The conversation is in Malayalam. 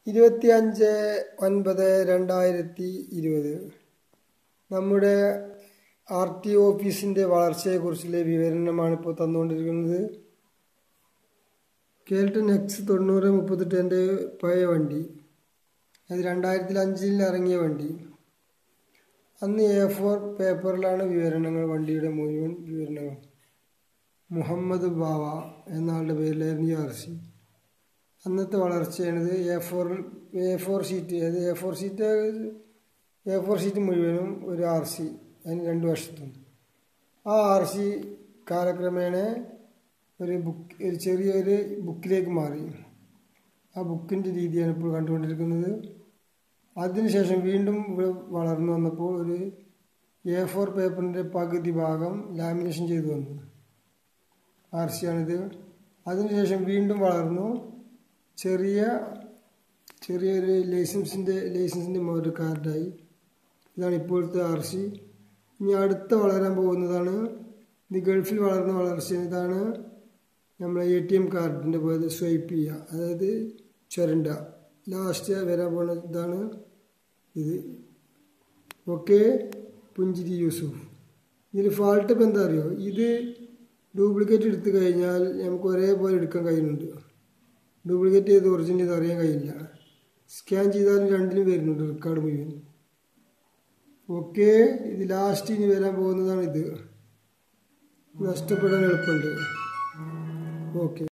ഇരുപത്തിയഞ്ച് ഒൻപത് രണ്ടായിരത്തി ഇരുപത് നമ്മുടെ ആർ ടി ഓഫീസിൻ്റെ വളർച്ചയെക്കുറിച്ചുള്ള വിവരണമാണ് ഇപ്പോൾ തന്നുകൊണ്ടിരിക്കുന്നത് കേൾട്ടൺ എക്സ് തൊണ്ണൂറ് മുപ്പത്തെട്ടിൻ്റെ പഴയ വണ്ടി അത് രണ്ടായിരത്തി അഞ്ചിൽ ഇറങ്ങിയ വണ്ടി അന്ന് എ ഫോർ പേപ്പറിലാണ് വിവരണങ്ങൾ വണ്ടിയുടെ മുഴുവൻ വിവരണങ്ങൾ മുഹമ്മദ് ബാവ എന്ന ആളുടെ പേരിലായിരുന്നു ഈ ആർ സി അന്നത്തെ വളർച്ചയാണിത് A four A four sheet അത് A four sheet A four sheet മുഴുവനും ഒരു ആർ സി അതിന് രണ്ട് വർഷത്തും ആ ആർ സി കാലക്രമേണ ഒരു ബുക്ക് ഒരു ചെറിയൊരു ബുക്കിലേക്ക് മാറി ആ ബുക്കിൻ്റെ രീതിയാണ് ഇപ്പോൾ കണ്ടുകൊണ്ടിരിക്കുന്നത് അതിനുശേഷം വീണ്ടും ഇവിടെ വളർന്നു വന്നപ്പോൾ ഒരു എ ഫോർ പേപ്പറിൻ്റെ പകുതി ഭാഗം ലാമിനേഷൻ ചെയ്തു വന്നു ആർ സി ആണിത് അതിനുശേഷം വീണ്ടും വളർന്നു ചെറിയ ചെറിയൊരു ലൈസൻസിൻ്റെ ലൈസൻസിൻ്റെ ഒരു കാർഡായി ഇതാണ് ഇപ്പോഴത്തെ ആർ സി ഇനി അടുത്ത വളരാൻ പോകുന്നതാണ് ഇത് ഗൾഫിൽ വളർന്ന വളർച്ച ഇതാണ് നമ്മൾ എ ടി എം കാർഡിൻ്റെ പോലെ സ്വൈപ്പ് ചെയ്യുക അതായത് ചുരണ്ട ലാസ്റ്റ് വരാൻ പോകുന്ന ഇതാണ് ഇത് ഓക്കെ പുഞ്ചിരി യൂസുഫ് ഇതിൽ ഫാൾട്ട് ഇപ്പം എന്താ അറിയോ ഇത് ഡ്യൂപ്ലിക്കേറ്റ് എടുത്തു കഴിഞ്ഞാൽ നമുക്ക് ഒരേപോലെ എടുക്കാൻ കഴിയുന്നുണ്ട് ഡ്യൂപ്ലിക്കേറ്റ് ചെയ്ത് ഒറിജിനൽ ഇത് അറിയാൻ കഴിയില്ല സ്കാൻ ചെയ്താലും രണ്ടിലും വരുന്നുണ്ട് റെക്കോർഡ് മുഴുവൻ ഓക്കെ ഇത് ലാസ്റ്റ് ഇനി വരാൻ പോകുന്നതാണ് ഇത് നഷ്ടപ്പെടാൻ എളുപ്പമുണ്ട് ഓക്കെ